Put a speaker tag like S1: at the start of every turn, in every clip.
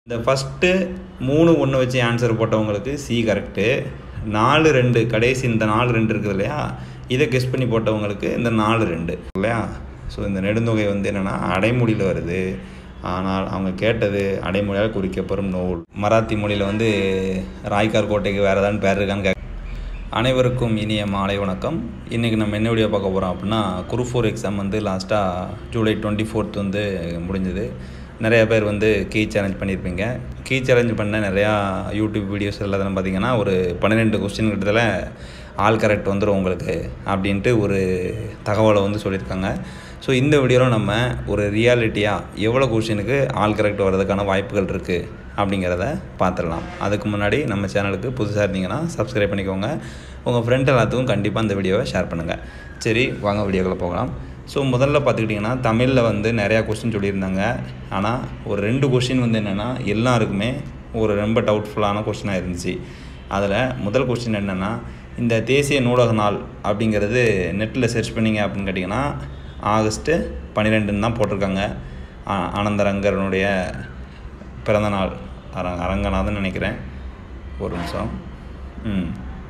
S1: இந்த ஃபஸ்ட்டு மூணு ஒன்று வச்சு ஆன்சர் போட்டவங்களுக்கு சி கரெக்டு நாலு ரெண்டு கடைசி இந்த நாலு ரெண்டு இருக்குது இல்லையா இதை கெஸ் பண்ணி போட்டவங்களுக்கு இந்த நாலு ரெண்டு இல்லையா ஸோ இந்த நெடுந்தொகை வந்து என்னென்னா அடைமொழியில் வருது ஆனால் அவங்க கேட்டது அடைமொழியால் குறிக்கப்படும் நூல் மராத்தி மொழியில் வந்து ராய்கார் கோட்டைக்கு வேறு ஏதாவது பேர் இருக்கான்னு கேட்க அனைவருக்கும் இனிய மாலை வணக்கம் இன்றைக்கி நம்ம என்ன வீடியோ பார்க்க போகிறோம் அப்படின்னா குரு ஃபோர் எக்ஸாம் வந்து லாஸ்ட்டாக ஜூலை டுவெண்ட்டி ஃபோர்த் வந்து முடிஞ்சுது நிறையா பேர் வந்து கீ சேலஞ்ச் பண்ணியிருப்பீங்க கீ சேலஞ்ச் பண்ண நிறையா யூடியூப் வீடியோஸ் எல்லாத்தையும் பார்த்தீங்கன்னா ஒரு பன்னிரெண்டு கொஸ்டின் கிட்டத்தில் ஆல் கரெக்ட் வந்துடும் உங்களுக்கு அப்படின்ட்டு ஒரு தகவலை வந்து சொல்லியிருக்காங்க ஸோ இந்த வீடியோவில் நம்ம ஒரு ரியாலிட்டியாக எவ்வளோ கொஷினுக்கு ஆல் கரெக்ட் வர்றதுக்கான வாய்ப்புகள் இருக்குது அப்படிங்கிறத பார்த்துடலாம் அதுக்கு முன்னாடி நம்ம சேனலுக்கு புதுசாக இருந்தீங்கன்னா சப்ஸ்கிரைப் பண்ணிக்கோங்க உங்கள் ஃப்ரெண்ட் எல்லாத்துக்கும் கண்டிப்பாக இந்த வீடியோவை ஷேர் பண்ணுங்கள் சரி வாங்க வீடியோக்குள்ளே போகலாம் ஸோ முதல்ல பார்த்துக்கிட்டிங்கன்னா தமிழில் வந்து நிறையா கொஸ்டின் சொல்லியிருந்தாங்க ஆனால் ஒரு ரெண்டு கொஸ்டின் வந்து என்னென்னா எல்லாருக்குமே ஒரு ரொம்ப டவுட்ஃபுல்லான கொஸ்டினாக இருந்துச்சு அதில் முதல் கொஸ்டின் என்னென்னா இந்த தேசிய நூலக நாள் அப்படிங்கிறது நெட்டில் சர்ச் பண்ணிங்க அப்படின்னு கேட்டிங்கன்னா ஆகஸ்ட்டு பன்னிரெண்டுன்னு தான் போட்டிருக்காங்க ஆனந்தரங்கரனுடைய பிறந்த நாள் அரங் அரங்கநாதன் நினைக்கிறேன் ஒரு நிமிஷம் ம்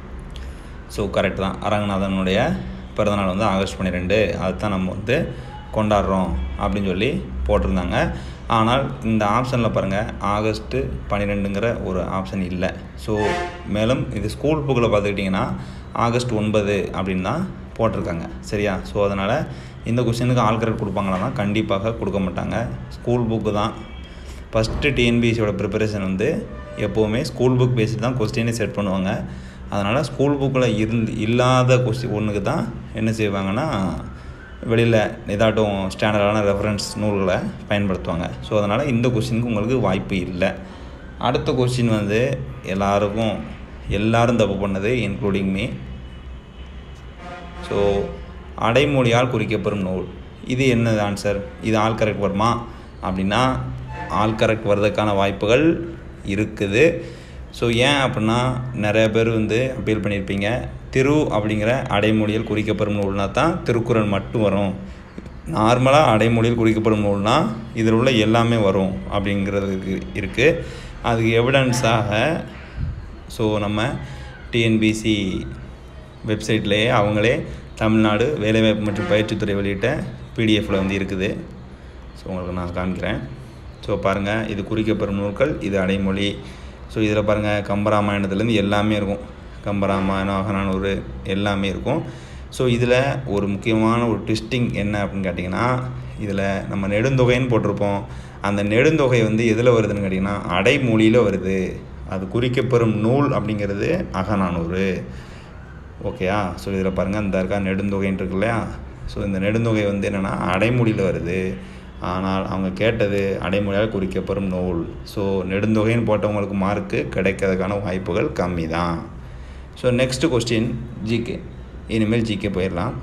S1: ஸோ கரெக்ட் தான் அரங்கநாதனுடைய பிறந்தநாள் வந்து ஆகஸ்ட் பன்னிரெண்டு அதுதான் நம்ம வந்து கொண்டாடுறோம் அப்படின்னு சொல்லி போட்டிருந்தாங்க ஆனால் இந்த ஆப்ஷனில் பாருங்கள் ஆகஸ்ட்டு பன்னிரெண்டுங்கிற ஒரு ஆப்ஷன் இல்லை ஸோ மேலும் இது ஸ்கூல் புக்கில் பார்த்துக்கிட்டிங்கன்னா ஆகஸ்ட் ஒன்பது அப்படின்னு தான் போட்டிருக்காங்க சரியா ஸோ அதனால் இந்த கொஸ்டினுக்கு ஆல் கரெக்ட் கொடுப்பாங்களான்னா கண்டிப்பாக கொடுக்க மாட்டாங்க ஸ்கூல் புக்கு தான் ஃபஸ்ட்டு டிஎன்பிஎஸ்சியோட ப்ரிப்பரேஷன் வந்து எப்போவுமே ஸ்கூல் புக் பேசிட்டு தான் கொஸ்டினே செட் பண்ணுவாங்க அதனால் ஸ்கூல் புக்கில் இருந்து இல்லாத கொஸ்டின் ஒன்றுக்கு தான் என்ன செய்வாங்கன்னா வெளியில் ஏதாட்டும் ஸ்டாண்டர்டான ரெஃபரன்ஸ் நூல்களை பயன்படுத்துவாங்க ஸோ அதனால் இந்த கொஸ்டினுக்கு உங்களுக்கு வாய்ப்பு இல்லை அடுத்த கொஸ்டின் வந்து எல்லாருக்கும் எல்லாரும் தப்பு பண்ணது இன்க்ளூடிங் மீ ஸோ அடைமொழியால் குறிக்கப்படும் நூல் இது என்னது ஆன்சர் இது ஆல் கரெக்ட் வருமா அப்படின்னா ஆல் கரெக்ட் வர்றதுக்கான வாய்ப்புகள் இருக்குது ஸோ ஏன் அப்படின்னா நிறைய பேர் வந்து அப்பீல் பண்ணியிருப்பீங்க திரு அப்படிங்கிற அடைமொழியில் குறிக்கப்படும் நூல்னா தான் திருக்குறள் மட்டும் வரும் நார்மலாக அடைமொழியில் குறிக்கப்படும் நூல்னா இதில் உள்ள எல்லாமே வரும் அப்படிங்கிறதுக்கு இருக்குது அதுக்கு எவிடன்ஸாக ஸோ நம்ம டிஎன்பிசி வெப்சைட்லேயே அவங்களே தமிழ்நாடு வேலைவாய்ப்பு மற்றும் பயிற்சித்துறை வெளியிட்ட பிடிஎஃப்பில் வந்து இருக்குது ஸோ உங்களுக்கு நான் காமிக்கிறேன் ஸோ பாருங்கள் இது குறிக்கப்படும் நூல்கள் இது அடைமொழி ஸோ இதில் பாருங்கள் கம்பராமாயணத்துலேருந்து எல்லாமே இருக்கும் கம்பராமாயணம் அகநானூறு எல்லாமே இருக்கும் ஸோ இதில் ஒரு முக்கியமான ஒரு ட்விஸ்டிங் என்ன அப்படின்னு கேட்டிங்கன்னா இதில் நம்ம நெடுந்தொகைன்னு போட்டிருப்போம் அந்த நெடுந்தொகை வந்து எதில் வருதுன்னு கேட்டிங்கன்னா அடைமொழியில் வருது அது குறிக்கப்பெறும் நூல் அப்படிங்கிறது அகநானூறு ஓகேயா ஸோ இதில் பாருங்கள் இந்த இருக்கா நெடுந்தொகைன்னு இருக்கு இல்லையா ஸோ இந்த நெடுந்தொகை வந்து என்னென்னா அடைமொழியில் வருது ஆனால் அவங்க கேட்டது அடைமொழியால் குறிக்கப்பெறும் நூல் ஸோ நெடுந்தொகைன்னு போட்டவங்களுக்கு மார்க்கு கிடைக்கிறதுக்கான வாய்ப்புகள் கம்மி தான் ஸோ நெக்ஸ்ட் கொஸ்டின் ஜிகே இனிமேல் ஜிகே போயிடலாம்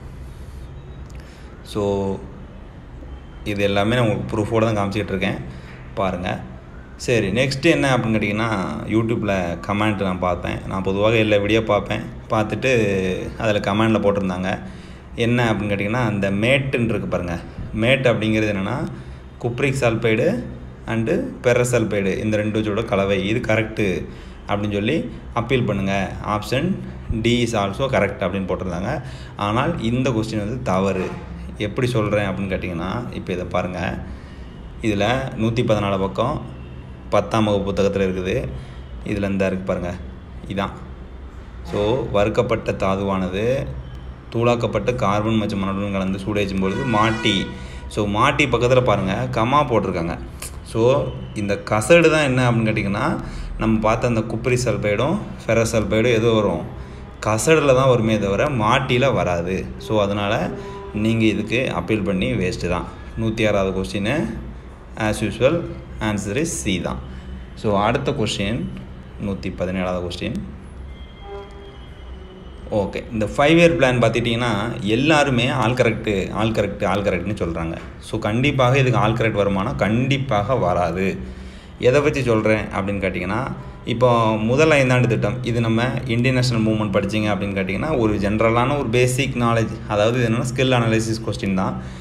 S1: ஸோ இது எல்லாமே நான் உங்களுக்கு ப்ரூஃபோடு தான் காமிச்சிக்கிட்டு இருக்கேன் பாருங்கள் சரி நெக்ஸ்ட்டு என்ன அப்படின்னு கேட்டிங்கன்னா யூடியூப்பில் கமெண்ட் நான் பார்த்தேன் நான் பொதுவாக எல்லா வீடியோ பார்ப்பேன் பார்த்துட்டு அதில் கமெண்டில் போட்டிருந்தாங்க என்ன அப்படின்னு கேட்டிங்கன்னா அந்த மேட்டுன்னு இருக்குது பாருங்கள் மேட் அப்படிங்கிறது என்னென்னா குப்ரிக் சல்பைடு அண்டு பெரசல்பைடு இந்த ரெண்டு வச்சோட கலவை இது கரெக்டு அப்படின்னு சொல்லி அப்பீல் பண்ணுங்கள் option D is also correct அப்படின்னு போட்டிருந்தாங்க ஆனால் இந்த கொஸ்டின் வந்து தவறு எப்படி சொல்கிறேன் அப்படின்னு கேட்டிங்கன்னா இப்போ இதை பாருங்கள் இதில் நூற்றி பதினாலு பக்கம் பத்தாம் வகுப்பு புத்தகத்தில் இருக்குது இதில் இந்த இருக்குது பாருங்கள் இதான் ஸோ வறுக்கப்பட்ட தாதுவானது தூளாக்கப்பட்டு கார்பன் மற்றும் மணலுடன் கலந்து சூடேச்சும் பொழுது மாட்டி ஸோ மாட்டி பக்கத்தில் பாருங்கள் கமா போட்டிருக்காங்க ஸோ இந்த கசடு தான் என்ன அப்படின்னு கேட்டிங்கன்னா நம்ம பார்த்த அந்த குப்பரி சல்பைடும் ஃபெரஸ் சல்பைடும் எது வரும் கசடில் தான் வருமே தவிர மாட்டியில் வராது ஸோ அதனால் நீங்கள் இதுக்கு அப்பீல் பண்ணி வேஸ்ட்டு தான் நூற்றி ஆறாவது question as usual answer is C தான் ஸோ அடுத்த கொஸ்டின் நூற்றி பதினேழாவது கொஸ்டின் ஓகே இந்த ஃபைவ் இயர் பிளான் பார்த்துட்டிங்கன்னா எல்லாருமே all correct all correct all கரெக்ட்னு சொல்கிறாங்க ஸோ கண்டிப்பாக இதுக்கு ஆல் கரெக்ட் வருமானா கண்டிப்பாக வராது எதை வச்சு சொல்கிறேன் அப்படின்னு கேட்டிங்கன்னா இப்போ முதல் ஐந்தாண்டு திட்டம் இது நம்ம இந்தியன் நேஷனல் மூவ்மெண்ட் படிச்சிங்க அப்படின்னு கேட்டிங்கன்னா ஒரு ஜென்ரலான ஒரு பேசிக் நாலேஜ் அதாவது இது என்னென்னா ஸ்கில் அனாலிசிஸ் கொஸ்டின் தான்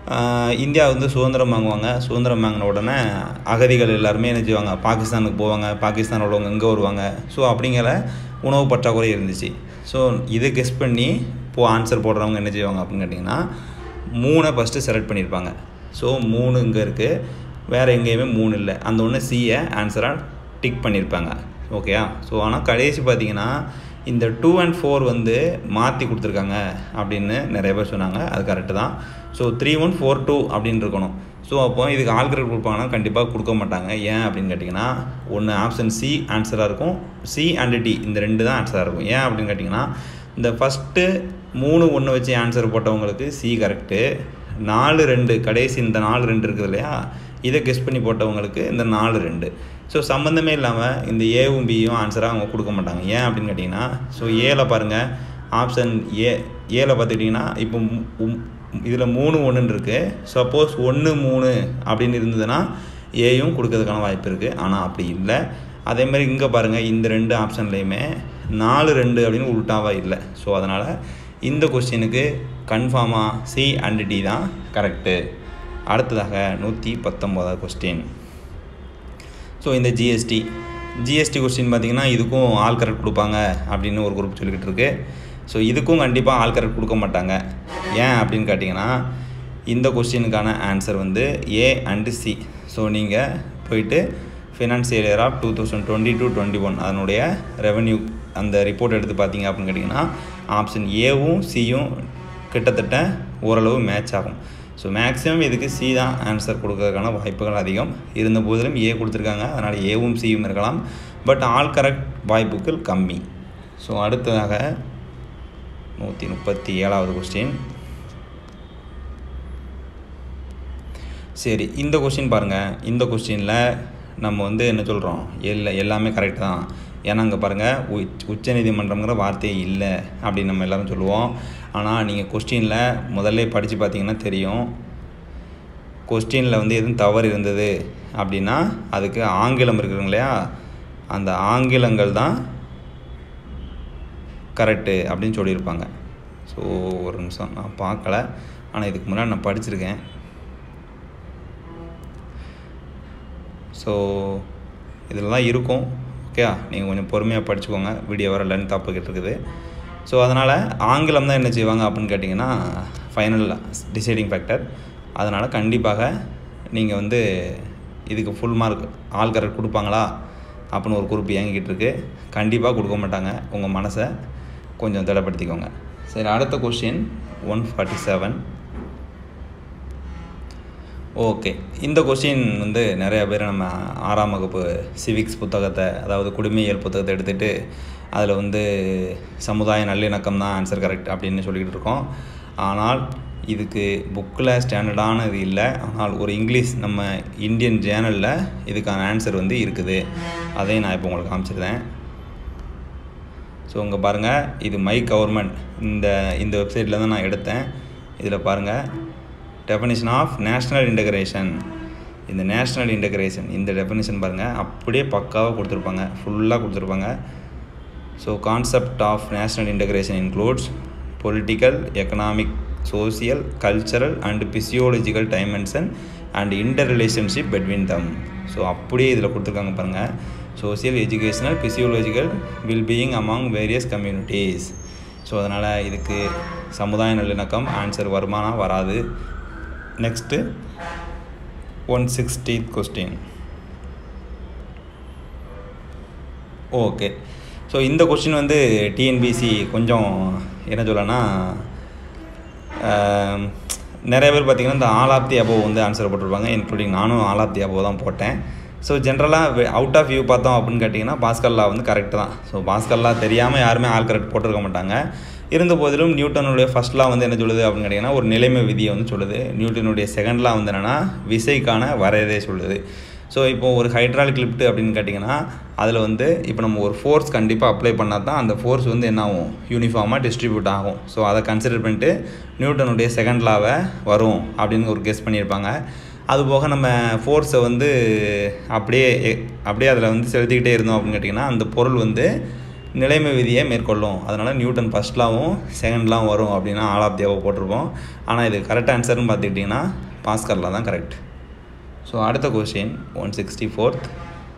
S1: ஆஹ் இந்தியா வந்து சுதந்திரம் வாங்குவாங்க சுதந்திரம் வாங்கின உடனே அகதிகள் எல்லாருமே என்ன செய்வாங்க பாகிஸ்தானுக்கு போவாங்க பாகிஸ்தான் உள்ளவங்க இங்கே வருவாங்க ஸோ அப்படிங்கிற உணவு பற்றாக்குறை இருந்துச்சு ஸோ இதை கெஸ் பண்ணி இப்போது ஆன்சர் போடுறவங்க என்ன செய்வாங்க அப்படின்னு கேட்டிங்கன்னா மூணை ஃபஸ்ட்டு செலக்ட் பண்ணியிருப்பாங்க ஸோ மூணு இங்கே இருக்குது வேறு எங்கேயுமே மூணு இல்லை அந்த ஒன்று சியை ஆன்சராக டிக் பண்ணியிருப்பாங்க ஓகேயா ஸோ ஆனால் கடைசி பார்த்தீங்கன்னா இந்த டூ அண்ட் ஃபோர் வந்து மாற்றி கொடுத்துருக்காங்க அப்படின்னு நிறைய பேர் சொன்னாங்க அது கரெக்டு தான் so three one four two அப்படின்னு இருக்கணும் ஸோ அப்போ இதுக்கு ஆல்கரேட் கொடுப்பாங்கன்னா கண்டிப்பாக கொடுக்க மாட்டாங்க ஏன் அப்படின்னு கேட்டிங்கன்னா ஒன்று ஆப்ஷன் சி ஆன்சராக இருக்கும் சி அண்ட் டி இந்த ரெண்டு தான் ஆன்சராக இருக்கும் ஏன் அப்படின்னு கேட்டிங்கன்னா இந்த ஃபஸ்ட்டு மூணு ஒன்று வச்சு ஆன்சர் போட்டவங்களுக்கு சி கரெக்டு நாலு ரெண்டு கடைசி இந்த நாலு ரெண்டு இருக்குது இல்லையா இதை கெஸ் பண்ணி போட்டவங்களுக்கு இந்த நாலு ரெண்டு ஸோ சம்மந்தமே இல்லாமல் இந்த ஏவும் பியும் ஆன்சராக அவங்க கொடுக்க மாட்டாங்க ஏன் அப்படின்னு கேட்டிங்கன்னா ஸோ ஏல பாருங்கள் ஆப்ஷன் ஏ ஏல பார்த்துக்கிட்டிங்கன்னா இப்போ இதில் மூணு ஒன்றுன்னு இருக்குது சப்போஸ் ஒன்று மூணு அப்படின்னு இருந்ததுன்னா ஏயும் கொடுக்கறதுக்கான வாய்ப்பு இருக்குது ஆனால் அப்படி இல்லை அதே மாதிரி இங்கே பாருங்கள் இந்த ரெண்டு ஆப்ஷன்லேயுமே நாலு ரெண்டு அப்படின்னு உள்டாவாக இல்லை ஸோ அதனால் இந்த கொஸ்டினுக்கு கன்ஃபார்மாக சி அண்ட் டி தான் கரெக்டு அடுத்ததாக நூற்றி பத்தொம்போதாவது கொஸ்டின் ஸோ இந்த ஜிஎஸ்டி ஜிஎஸ்டி கொஸ்டின் பார்த்திங்கன்னா இதுக்கும் ஆல் கரெக்ட் கொடுப்பாங்க அப்படின்னு ஒரு குரூப் சொல்லிக்கிட்டு இருக்கு ஸோ இதுக்கும் கண்டிப்பாக ஆல் கரெக்ட் கொடுக்க மாட்டாங்க ஏன் அப்படின்னு கேட்டிங்கன்னா இந்த கொஸ்டினுக்கான ஆன்சர் வந்து ஏ அண்டு சி ஸோ நீங்கள் போயிட்டு financial year of two thousand twenty two twenty one அதனுடைய ரெவன்யூ அந்த ரிப்போர்ட் எடுத்து பார்த்தீங்க அப்படின்னு கேட்டிங்கன்னா ஆப்ஷன் ஏவும் சியும் கிட்டத்தட்ட ஓரளவு மேட்ச் ஆகும் ஸோ மேக்ஸிமம் இதுக்கு சி தான் ஆன்சர் கொடுக்கறதுக்கான வாய்ப்புகள் அதிகம் இருந்த போதிலும் ஏ கொடுத்துருக்காங்க அதனால் ஏவும் சியும் இருக்கலாம் பட் ஆல் கரெக்ட் வாய்ப்புகள் கம்மி ஸோ அடுத்ததாக நூற்றி முப்பத்தி ஏழாவது கொஸ்டின் சரி இந்த கொஸ்டின் பாருங்கள் இந்த கொஸ்டினில் நம்ம வந்து என்ன சொல்கிறோம் இல்லை எல்லாமே கரெக்ட் தான் ஏன்னா அங்கே பாருங்கள் உச் உச்சநீதிமன்றம்ங்கிற வார்த்தையே இல்லை அப்படின்னு நம்ம எல்லோரும் சொல்லுவோம் ஆனால் நீங்கள் கொஸ்டினில் முதல்ல படித்து பார்த்தீங்கன்னா தெரியும் கொஸ்டினில் வந்து எதுவும் தவறு இருந்தது அப்படின்னா அதுக்கு ஆங்கிலம் இருக்குதுங்க இல்லையா அந்த ஆங்கிலங்கள் தான் கரெக்டு அப்படின்னு சொல்லியிருப்பாங்க ஸோ ஒரு நிமிஷம் நான் பார்க்கல ஆனால் இதுக்கு முன்னாடி நான் படிச்சிருக்கேன் ஸோ இதில் தான் இருக்கும் ஓகே நீங்கள் கொஞ்சம் பொறுமையாக படிச்சுக்கோங்க வீடியோ வர லென்த் போய்கிட்டு இருக்குது ஸோ அதனால் ஆங்கிலம் தான் என்ன செய்வாங்க அப்படின்னு கேட்டிங்கன்னா ஃபைனல் டிசைடிங் ஃபேக்டர் அதனால் கண்டிப்பாக நீங்கள் வந்து இதுக்கு ஃபுல் மார்க் ஆல் கரெக்ட் கொடுப்பாங்களா அப்படின்னு ஒரு குரூப் இயங்கிக்கிட்டு இருக்கு கண்டிப்பாக கொடுக்க மாட்டாங்க உங்கள் மனசை கொஞ்சம் திடப்படுத்திக்கோங்க சரி அடுத்த question one forty seven okay இந்த கொஸ்டின் வந்து நிறைய பேர் நம்ம ஆறாம் வகுப்பு சிவிக்ஸ் புத்தகத்தை அதாவது குடிமையியல் புத்தகத்தை எடுத்துகிட்டு அதில் வந்து சமுதாய நல்லிணக்கம் தான் ஆன்சர் கரெக்ட் அப்படின்னு சொல்லிக்கிட்டு இருக்கோம் ஆனால் இதுக்கு புக்கில் ஸ்டாண்டர்டான இது இல்லை ஆனால் ஒரு இங்கிலீஷ் நம்ம இந்தியன் சேனலில் இதுக்கான ஆன்சர் வந்து இருக்குது அதையும் நான் இப்போ உங்களுக்கு காமிச்சிருந்தேன் ஸோ இங்கே பாருங்கள் இது மை கவர்மெண்ட் இந்த இந்த வெப்சைட்டில் தான் நான் எடுத்தேன் இதில் பாருங்கள் டெஃபனிஷன் ஆஃப் நேஷ்னல் இன்டகிரேஷன் இந்த நேஷ்னல் இன்டகிரேஷன் இந்த டெஃபனிஷன் பாருங்கள் அப்படியே பக்காவாக கொடுத்துருப்பாங்க ஃபுல்லாக கொடுத்துருப்பாங்க so concept of national integration includes political economic social cultural and physiological dimension and interrelationship between them so அப்படியே இதில் கொடுத்துருக்காங்க பாருங்கள் social educational physiological wellbeing among various communities so அதனால் இதுக்கு சமுதாய நல்லிணக்கம் ஆன்சர் வருமானா வராது next one sixty question okay so இந்த கொஸ்டின் வந்து டிஎன்பிசி கொஞ்சம் என்ன சொல்லனா நிறைய பேர் பார்த்திங்கன்னா இந்த ஆல் ஆஃப் தி அபோவ் வந்து ஆன்சர் போட்டிருப்பாங்க இன்க்ளூடிங் நானும் ஆல் ஆஃப் தி அபோவ் தான் போட்டேன் ஸோ ஜென்ரலாக அவுட் ஆஃப் வியூ பார்த்தோம் அப்படின்னு கேட்டிங்கன்னா பாஸ்கல்லா வந்து கரெக்டு தான் ஸோ பாஸ்கல்லா தெரியாமல் யாருமே ஆல் கரெக்ட் போட்டிருக்க மாட்டாங்க இருந்த போதிலும் நியூட்டனுடைய ஃபஸ்ட்லாம் வந்து என்ன சொல்லுது அப்படின்னு கேட்டிங்கன்னா ஒரு நிலைமை விதியை வந்து சொல்லுது நியூட்டனுடைய செகண்ட்லாம் வந்து என்னென்னா விசைக்கான வரையறை சொல்லுது ஸோ இப்போ ஒரு ஹைட்ராலிக் லிஃப்ட் அப்படின்னு கேட்டிங்கன்னா அதில் வந்து இப்போ நம்ம ஒரு ஃபோர்ஸ் கண்டிப்பாக அப்ளை பண்ணால் தான் அந்த ஃபோர்ஸ் வந்து என்ன ஆகும் யூனிஃபார்மாக டிஸ்ட்ரிபியூட் ஆகும் ஸோ அதை கன்சிடர் பண்ணிட்டு நியூட்டனுடைய செகண்ட் லாவை வரும் அப்படின்னு ஒரு கெஸ் பண்ணியிருப்பாங்க அதுபோக நம்ம ஃபோர்ஸை வந்து அப்படியே அப்படியே அதில் வந்து செலுத்திக்கிட்டே இருந்தோம் அப்படின்னு கேட்டிங்கன்னா அந்த பொருள் வந்து நிலைமை விதியை மேற்கொள்ளும் அதனால் நியூட்டன் ஃபஸ்ட்லாவும் செகண்ட்லாம் வரும் அப்படின்னா ஆல் ஆஃப் தேவை போட்டிருப்போம் ஆனால் இது கரெக்ட் ஆன்சர்னு பார்த்துக்கிட்டிங்கன்னா பாஸ்கரில் தான் கரெக்ட் ஸோ அடுத்த question one sixty fourth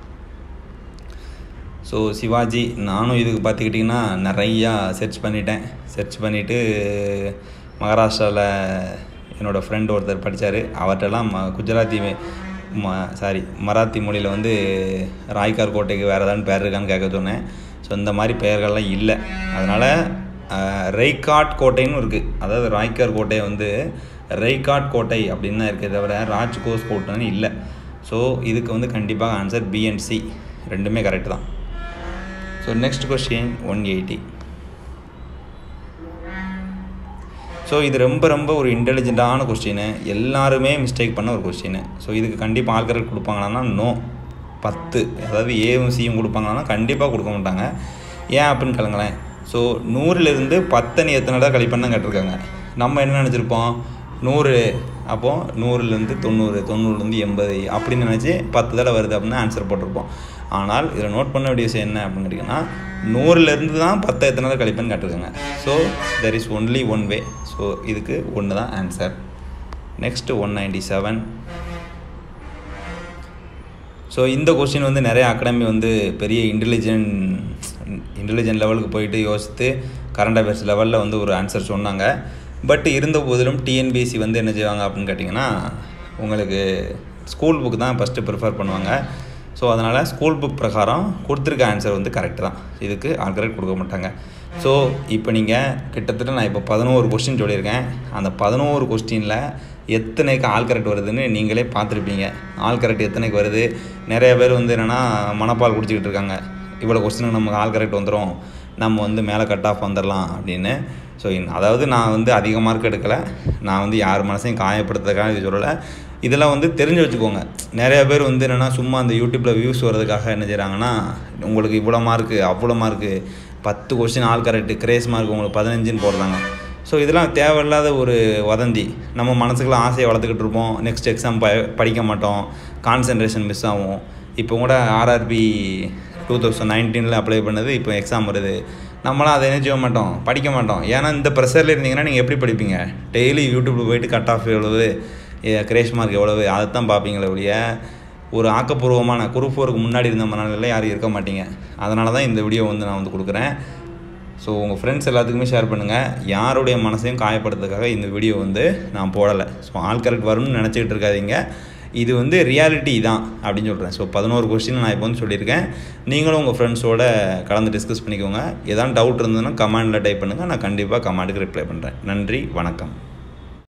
S1: so Shivaji நானும் இதுக்கு பார்த்துக்கிட்டிங்கன்னா நிறையா சர்ச் பண்ணிட்டேன் சர்ச் பண்ணிவிட்டு மகாராஷ்டிராவில் என்னோடய ஃப்ரெண்ட் ஒருத்தர் படித்தார் அவர்கிட்டலாம் ம குஜராத்தி ம சாரி மராத்தி மொழியில் வந்து ராய்கார் கோட்டைக்கு வேறு ஏதாவது பேர் இருக்கான்னு கேட்க சொன்னேன் ஸோ இந்த மாதிரி பெயர்கள்லாம் இல்லை அதனால் ரெய்காட் கோட்டைன்னு இருக்குது அதாவது ராய்கார் கோட்டை வந்து ரெய்காட் கோட்டை அப்படின்னு தான் இருக்கே தவிர ராஜ்கோஸ் கோட்டைன்னு இல்லை ஸோ இதுக்கு வந்து கண்டிப்பாக ஆன்சர் பிஎன்சி ரெண்டுமே கரெக்ட் தான் so next question one eighty so இது ரொம்ப ரொம்ப ஒரு இன்டெலிஜென்ட்டான கொஸ்டின் எல்லாருமே மிஸ்டேக் பண்ண ஒரு கொஸ்டின் ஸோ இதுக்கு கண்டிப்பாக ஆல்கரேட் கொடுப்பாங்களான்னா நோ பத்து அதாவது ஏவும் சியும் கொடுப்பாங்கன்னா கண்டிப்பாக கொடுக்க மாட்டாங்க ஏன் அப்படின்னு கலங்களேன் ஸோ நூறுலேருந்து பத்தனி எத்தனை தடவை கழிப்பண்ணு கேட்டிருக்காங்க நம்ம என்ன நினச்சிருப்போம் நூறு அப்போது நூறுலேருந்து தொண்ணூறு தொண்ணூறுலேருந்து எண்பது அப்படின்னு நினச்சி பத்து தடவை வருது அப்படின்னு ஆன்சர் போட்டிருப்போம் ஆனால் இதில் நோட் பண்ண வேண்டிய விஷயம் என்ன அப்படின்னு கேட்டிங்கன்னா நூறுலேருந்து தான் பத்து எத்தனை தடவை கழிப்பேன்னு கேட்டிருக்காங்க so there is only one way so இதுக்கு ஒன்று தான் answer next one ninety seven so இந்த கொஸ்டின் வந்து நிறைய அகாடமி வந்து பெரிய இன்டெலிஜென்ட் இன்டெலிஜென்ட் லெவலுக்கு போயிட்டு யோசித்து கரண்ட் அஃபேர்ஸ் லெவலில் வந்து ஒரு ஆன்சர் சொன்னாங்க பட் இருந்த போதிலும் டிஎன்பிஎஸ்சி வந்து என்ன செய்வாங்க அப்படின்னு கேட்டிங்கன்னா உங்களுக்கு ஸ்கூல் புக் தான் ஃபஸ்ட்டு ப்ரிஃபர் பண்ணுவாங்க ஸோ அதனால் ஸ்கூல் புக் பிரகாரம் கொடுத்துருக்க ஆன்சர் வந்து கரெக்ட் தான் இதுக்கு ஆல்கரெக்ட் கொடுக்க மாட்டாங்க ஸோ இப்போ நீங்கள் கிட்டத்தட்ட நான் இப்போ பதினோரு கொஸ்டின் சொல்லியிருக்கேன் அந்த பதினோரு கொஸ்டினில் எத்தனைக்கு ஆல் கரெக்ட் வருதுன்னு நீங்களே பார்த்துருப்பீங்க ஆல் கரெக்ட் எத்தனைக்கு வருது நிறைய பேர் வந்து என்னென்னா மனப்பால் குடிச்சிக்கிட்டு இருக்காங்க இவ்வளோ கொஸ்டினுக்கு நமக்கு ஆல் கரெக்ட் வந்துடும் நம்ம வந்து மேலே கட் ஆஃப் வந்துடலாம் அப்படின்னு ஸோ அதாவது நான் வந்து அதிக மார்க் எடுக்கலை நான் வந்து யார் மனசையும் காயப்படுத்துறதுக்காக இது சொல்லலை இதெல்லாம் வந்து தெரிஞ்சு வச்சுக்கோங்க நிறைய பேர் வந்து என்னென்னா சும்மா அந்த யூடியூப்பில் வியூஸ் வர்றதுக்காக என்ன செய்கிறாங்கன்னா உங்களுக்கு இவ்வளோ மார்க்கு அவ்வளோ மார்க்கு பத்து question all correct grace mark உங்களுக்கு பதினஞ்சுன்னு போடுறாங்க ஸோ இதெல்லாம் தேவையில்லாத ஒரு வதந்தி நம்ம மனசுக்குள்ள ஆசையை வளர்த்துக்கிட்டு இருப்போம் நெக்ஸ்ட் எக்ஸாம் ப படிக்க மாட்டோம் கான்சன்ட்ரேஷன் மிஸ் ஆகும் இப்போ கூட ஆர்ஆர்பி டூ தௌசண்ட் நைன்டீனில் அப்ளை பண்ணது இப்போ எக்ஸாம் வருது நம்மளாம் அதை என்ன செய்ய மாட்டோம் படிக்க மாட்டோம் ஏன்னா இந்த ப்ரெஷரில் இருந்தீங்கன்னா நீங்கள் எப்படி படிப்பீங்க டெய்லி யூடியூப்பில் போயிட்டு கட் ஆஃப் எவ்வளவு கிரேஷ் மார்க் எவ்வளவு அதை தான் பார்ப்பீங்களே ஒழிய ஒரு ஆக்கப்பூர்வமான குரூப் ஃபோருக்கு முன்னாடி இருந்த மனநிலையில் யாரும் இருக்க மாட்டீங்க அதனால தான் இந்த வீடியோ வந்து நான் வந்து கொடுக்குறேன் ஸோ உங்கள் ஃப்ரெண்ட்ஸ் எல்லாத்துக்குமே ஷேர் பண்ணுங்கள் யாருடைய மனசையும் காயப்படுறதுக்காக இந்த வீடியோ வந்து நான் போடலை ஸோ ஆல் கரெக்ட் வரும்னு நினச்சிக்கிட்டு இருக்காதீங்க இது வந்து ரியாலிட்டி தான் அப்படின்னு சொல்கிறேன் ஸோ பதினோரு கொஸ்டின் நான் இப்போ வந்து சொல்லியிருக்கேன் நீங்களும் உங்கள் ஃப்ரெண்ட்ஸோட கலந்து டிஸ்கஸ் பண்ணிக்கோங்க ஏதாவது டவுட் இருந்ததுன்னா கமெண்டில் டைப் பண்ணுங்கள் நான் கண்டிப்பாக கமெண்ட்டுக்கு ரிப்ளை பண்ணுறேன் நன்றி வணக்கம்